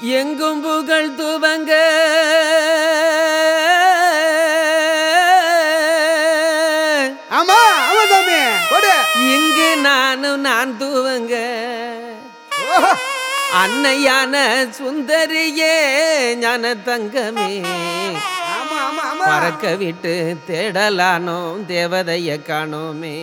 எங்கும் புகழ் துவங்க ஆமா ஆமா சாமி கொடு இங்கு நானும் நான் துவங்க ஓஹோ. அன்னையான சுந்தரியே ஞான தங்கமே ஆமா ஆமா ஆமா பறக்க விட்டு தேடலானோம் தேவதைய காணோமே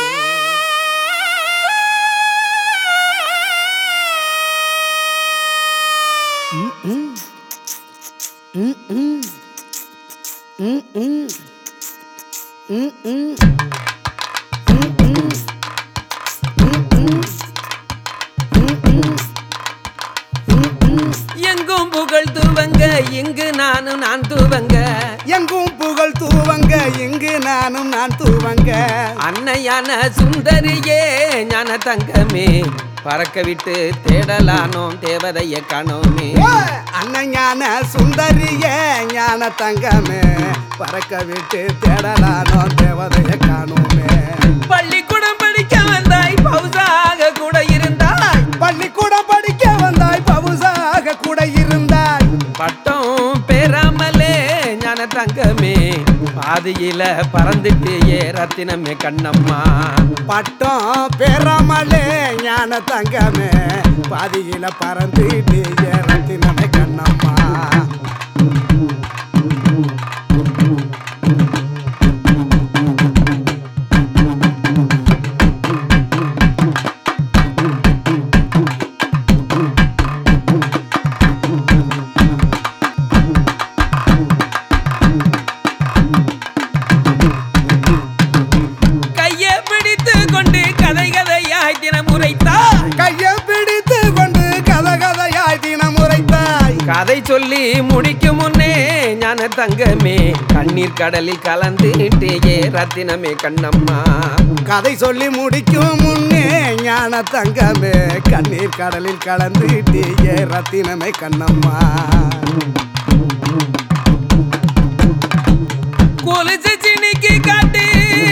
எங்கும் புகழ் துவங்க இங்கு நானும் நான் துவங்க எங்கும் புகழ் தூவங்க இங்கு நானும் நான் தூவங்க அன்னையான சுந்தரியே ஞான தங்கமே பறக்க விட்டு தேடலானோம் தேவதைய காணோமே ஓ, அண்ணன் ஞான சுந்தரிய ஞான தங்கமே பறக்க விட்டு தேடலானோ தேவதைய காணோமே பள்ளிக்கூடம் படிக்க வந்தாய் பவுசாக கூட இருந்தாய் பள்ளிக்கூடம் படிக்க வந்தாய் பவுசாக கூட இருந்தாய் பட்டம் பெறாமலே ஞான தங்கமே பாதியில பறந்துட்டு ஏ ரத்தினமே கண்ணம்மா பட்டம் பெறாமலே ஞான தங்கமே பாதியில பறந்துட்டு ஏறத்தினமே கண்ணம்மா கையை பிடித்து கொண்டு கதை கதையாய் தினம் உரைத்தாய் கையை பிடித்து கொண்டு கத கதையாய் தினம் உரைத்தாய் கதை சொல்லி முடிக்கும் முன்னே ஞான தங்கமே கண்ணீர் கடலில் கலந்துட்டு ஏ ரத்தினமே கண்ணம்மா கதை சொல்லி முடிக்கும் முன்னே ஞான தங்கமே கண்ணீர் கடலில் கலந்துட்டு ஏ ரத்தினமே கண்ணம்மா கொலுசு சினிக்கு காட்டு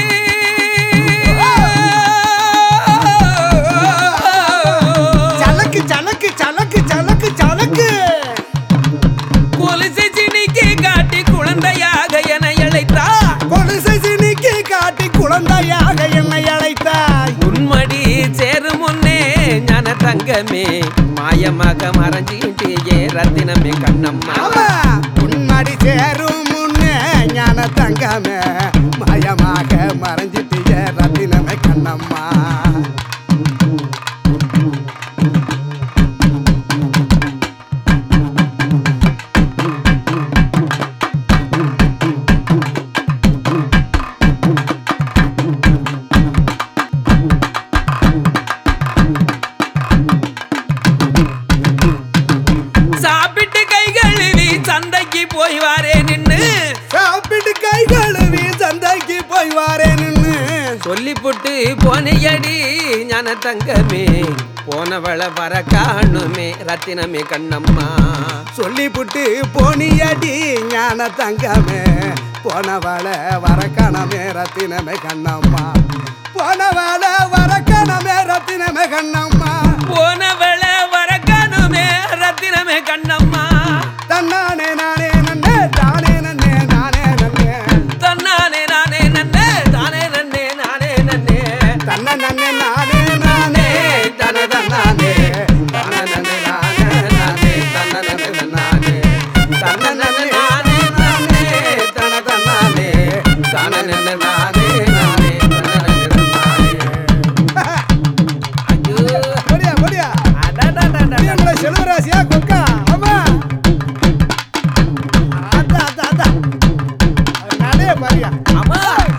சலக்கு சலக்கு சலக்கு சலக்கு சலக்கு கொலுசு சினிக்கு காட்டி குழந்தையாக என அழைத்தாய் கொலுசை சினிக்கு காட்டி குழந்தையாக என்னை அழைத்தாய் உன்மடி சேரும் முன்னே ஞான தங்கமே மாயமாக மறைஞ்சிட்டு ஏ ரத்தினமே கண்ணம்மா ஆமா உன்னடி சேரும் முன்னே ஞான தங்கமே மயமாக மறைஞ்சிட்டு ஏ ரத்தினமே கண்ணம்மா சாப்பிட்டு கை கழுவி சந்தைக்கு போய் வாரே நின்னு சாப்பிட்டு கை கழுவி சந்தைக்கு போய் வாரேன்னு சொல்லி புட்டு போனையடி ஞான தங்கமே போனவள வர காணுமே ரத்தினமே கண்ணம்மா சொல்லிப்புட்டு போனியடி ஞான தங்கமே போனவள வரக்கணமே ரத்தினமே கண்ணம்மா போனவள வரக்கணமே ரத்தினமே கண்ணம்மா போனவள வர காணுமே ரத்தினமே கண்ணம்மா தன்னானே நானே நன்னே தானே நன்னே நானே நன்னே தன்னானே நானே நன்னே தானே நன்னே நானே நன்னே தன்ன நன்னே நானே நானே தன தன்னானே தன நன்னே நானே நானே தன்ன நன்னே நானே தன்ன நன்னே நானே நானே தன தன்னானே தன நன்னே நானே நானே தன நன்னே நானே ஐயோ போடியா போடியா அடடடடட. என்னோட செல்வராசியா கொக்கா ஆமா அதான் அதான் அதான் நடே பாரியா அம்மா